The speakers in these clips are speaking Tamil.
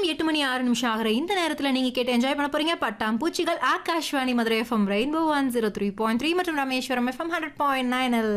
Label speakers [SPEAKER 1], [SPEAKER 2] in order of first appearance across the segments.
[SPEAKER 1] எட்டு மணி ஆறு நிமிஷம் ஆகிற இந்த நேரத்தில் நீங்கள் கேட்டு என்ஜாய் பண்ண போறீங்க பட்டாம் பூச்சிகள் Akashvani Madurai FM rainbow one zero three point three மற்றும் Rameswaram FM hundred point nine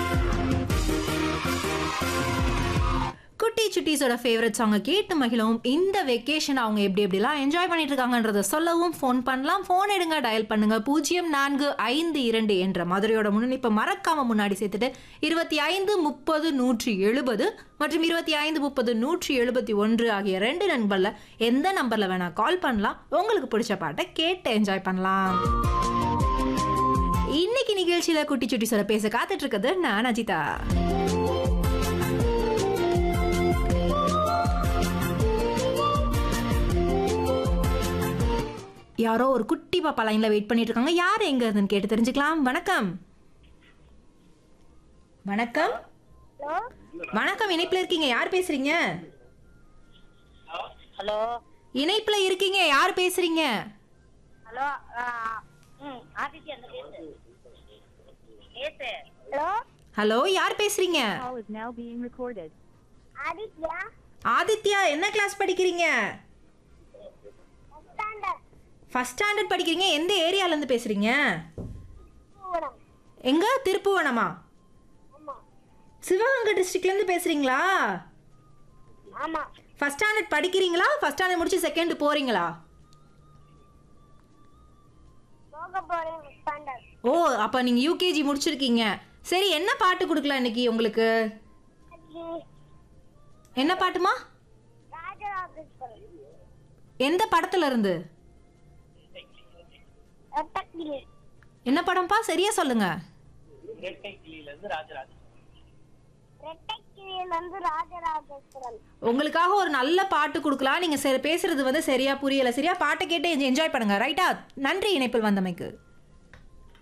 [SPEAKER 1] குட்டி சுட்டீஸோட ஃபேவரட் சாங்கை கேட்டு மகிழவும் இந்த வெக்கேஷன் அவங்க எப்படி எப்படிலாம் என்ஜாய் பண்ணிட்டு இருக்காங்கன்றத சொல்லவும் ஃபோன் பண்ணலாம் ஃபோன் எடுங்க டயல் பண்ணுங்க பூஜ்ஜியம் நான்கு ஐந்து இரண்டு என்ற மதுரையோட முன்னணிப்பை மறக்காம முன்னாடி சேர்த்துட்டு இருபத்தி ஐந்து முப்பது நூற்றி எழுபது மற்றும் இருபத்தி ஐந்து முப்பது நூற்றி எழுபத்தி ஒன்று ஆகிய ரெண்டு நண்பர்ல எந்த நம்பர்ல வேணா கால் பண்ணலாம் உங்களுக்கு பிடிச்ச பாட்டை கேட்டு என்ஜாய் பண்ணலாம் இன்னைக்கு நிகழ்ச்சியில குட்டி சுட்டிஸோட பேச காத்துட்டு இருக்குது நான் அஜிதா யாரோ ஒரு குட்டி பாப்பா லைன்ல வெயிட் பண்ணிட்டு இருக்காங்க யார் எங்க இருந்துன்னு கேட்டு தெரிஞ்சுக்கலாம் வணக்கம் வணக்கம்
[SPEAKER 2] ஹலோ
[SPEAKER 1] வணக்கம் இணைப்புல இருக்கீங்க யார் பேசுறீங்க
[SPEAKER 2] ஹலோ
[SPEAKER 1] இணைப்புல இருக்கீங்க யார் பேசுறீங்க
[SPEAKER 2] ஹலோ ம் ஆதித்யா அந்த பேசு பேசு ஹலோ
[SPEAKER 1] ஹலோ யார் பேசுறீங்க
[SPEAKER 3] call is now being recorded.
[SPEAKER 2] Aditya
[SPEAKER 1] Aditya என்ன கிளாஸ் படிக்கிறீங்க
[SPEAKER 2] ஸ்டாண்டர்ட்
[SPEAKER 1] ஃபர்ஸ்ட் ஸ்டாண்டர்ட் படிக்கிறீங்க எந்த ஏரியால இருந்து பேசுறீங்க
[SPEAKER 2] பூவனம்
[SPEAKER 1] எங்க திருப்புவனமா
[SPEAKER 2] ஆமா
[SPEAKER 1] சிவகங்கை டிஸ்ட்ரிக்ட்ல இருந்து பேசுறீங்களா
[SPEAKER 2] ஆமா
[SPEAKER 1] ஃபர்ஸ்ட் ஸ்டாண்டர்ட் படிக்கிறீங்களா ஃபர்ஸ்ட் ஸ்டாண்டர்ட் முடிச்சு செகண்ட் போறீங்களா
[SPEAKER 2] போக போறேன் ஸ்டாண்டர்ட்
[SPEAKER 1] ஓ அப்ப நீங்க யூகேஜி முடிச்சிருக்கீங்க சரி என்ன பாட்டு கொடுக்கலாம் இன்னைக்கு உங்களுக்கு என்ன பாட்டுமா
[SPEAKER 2] ராஜராஜேஸ்வரன்
[SPEAKER 1] எந்த படத்துல இருந்து
[SPEAKER 2] ரெட்டக்கிளி
[SPEAKER 1] என்ன படம்ப்பா சரியா சொல்லுங்க
[SPEAKER 2] ரெட்டைக்கிளியிலிருந்து ராஜராஜேஸ்வரன்
[SPEAKER 1] உங்களுக்காக ஒரு நல்ல பாட்டு கொடுக்கலாம் நீங்க சரி பேசுறது வந்து சரியா புரியல சரியா பாட்டை கேட்டு என்ஜாய் பண்ணுங்க ரைட்டா நன்றி இணைப்பில் வந்தமைக்கு